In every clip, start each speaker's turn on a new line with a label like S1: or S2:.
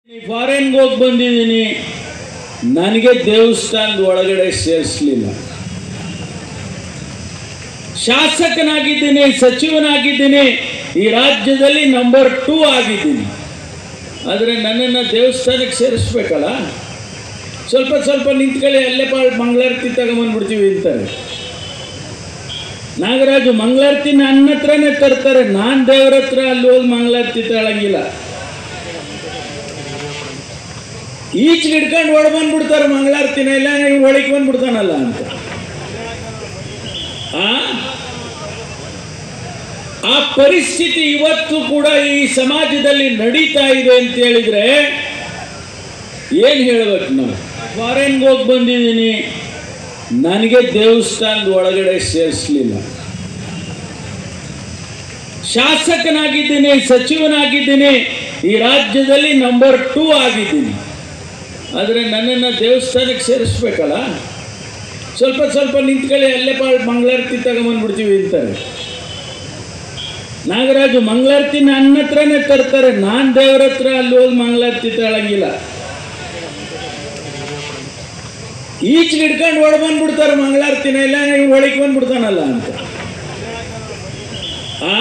S1: ಫಾರಿನ್ಗೆ ಹೋಗಿ ಬಂದಿದ್ದೀನಿ ನನಗೆ ದೇವಸ್ಥಾನದ ಒಳಗಡೆ ಸೇರಿಸಲಿಲ್ಲ ಶಾಸಕನಾಗಿದ್ದೀನಿ ಸಚಿವನಾಗಿದ್ದೀನಿ ಈ ರಾಜ್ಯದಲ್ಲಿ ನಂಬರ್ ಟೂ ಆಗಿದ್ದೀನಿ ಆದರೆ ನನ್ನನ್ನು ದೇವಸ್ಥಾನಕ್ಕೆ ಸೇರಿಸ್ಬೇಕಲ್ಲ ಸ್ವಲ್ಪ ಸ್ವಲ್ಪ ನಿಂತ್ಕೊಳ್ಳಿ ಅಲ್ಲೇ ಪಾಳು ಮಂಗಳಾರತಿ ತಗೊಂಬಂದ್ಬಿಡ್ತೀವಿ ಅಂತಾರೆ ನಾಗರಾಜು ಮಂಗಳಾರತಿ ನನ್ನ ಹತ್ರನೇ ತರ್ತಾರೆ ನಾನು ದೇವ್ರ ಹತ್ರ ಅಲ್ಲಿ ಹೋಗಿ ಮಂಗಳಾರತಿ ತಗೊಳಂಗಿಲ್ಲ ಈಚೆಗೆ ಹಿಡ್ಕೊಂಡು ಒಳ ಬಂದ್ಬಿಡ್ತಾರೆ ಮಂಗಳಾರತಿನ ಇಲ್ಲ ನೀವು ಒಳಗೆ ಬಂದ್ಬಿಡ್ತಾನಲ್ಲ ಅಂತ ಆ ಆ ಪರಿಸ್ಥಿತಿ ಇವತ್ತು ಕೂಡ ಈ ಸಮಾಜದಲ್ಲಿ ನಡೀತಾ ಇದೆ ಅಂತ ಹೇಳಿದ್ರೆ ಏನು ಹೇಳ್ಬೇಕು ನಾವು ಫಾರಿನ್ಗೆ ಹೋಗಿ ಬಂದಿದ್ದೀನಿ ನನಗೆ ದೇವಸ್ಥಾನದ ಒಳಗಡೆ ಸೇರಿಸಲಿಲ್ಲ ಶಾಸಕನಾಗಿದ್ದೀನಿ ಸಚಿವನಾಗಿದ್ದೀನಿ ಈ ರಾಜ್ಯದಲ್ಲಿ ನಂಬರ್ ಟೂ ಆಗಿದ್ದೀನಿ ಆದರೆ ನನ್ನನ್ನು ದೇವಸ್ಥಾನಕ್ಕೆ ಸೇರಿಸ್ಬೇಕಲ್ಲ ಸ್ವಲ್ಪ ಸ್ವಲ್ಪ ನಿಂತ್ಕೊಳ್ಳಿ ಅಲ್ಲೇ ಪಾಳು ಮಂಗಳಾರತಿ ತಗೊಂಬಂದ್ಬಿಡ್ತೀವಿ ಅಂತಾರೆ ನಾಗರಾಜು ಮಂಗಳಾರತಿ ನನ್ನ ಹತ್ರನೇ ತರ್ತಾರೆ ನಾನು ದೇವ್ರ ಹತ್ರ ಅಲ್ಲಿ ಹೋಗಿ ಮಂಗಳಾರತಿ ತಗೊಳಂಗಿಲ್ಲ ಈಚೆಗೆ ಹಿಡ್ಕೊಂಡು ಒಳ ಬಂದ್ಬಿಡ್ತಾರೆ ಮಂಗಳಾರತಿನ ಇಲ್ಲ ನೀವು ಒಳಗೆ ಬಂದ್ಬಿಡ್ತಾನಲ್ಲ ಅಂತ ಆ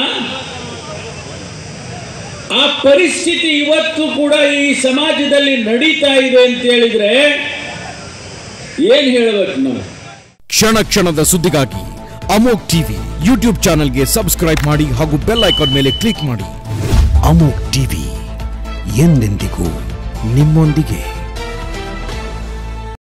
S1: ಆ ಪರಿಸ್ಥಿತಿ ಇವತ್ತು ಕೂಡ ಈ ಸಮಾಜದಲ್ಲಿ ನಡೀತಾ ಇದೆ ಅಂತ ಹೇಳಿದ್ರೆ ಏನು ಹೇಳ್ಬೇಕು ನಾವು
S2: ಕ್ಷಣ ಕ್ಷಣದ ಸುದ್ದಿಗಾಗಿ ಅಮೋಕ್ ಟಿವಿ ಯೂಟ್ಯೂಬ್ ಚಾನೆಲ್ಗೆ ಸಬ್ಸ್ಕ್ರೈಬ್ ಮಾಡಿ ಹಾಗೂ ಬೆಲ್ ಐಕಾನ್ ಮೇಲೆ ಕ್ಲಿಕ್ ಮಾಡಿ ಅಮೋಕ್ ಟಿವಿ ಎಂದೆಂದಿಗೂ ನಿಮ್ಮೊಂದಿಗೆ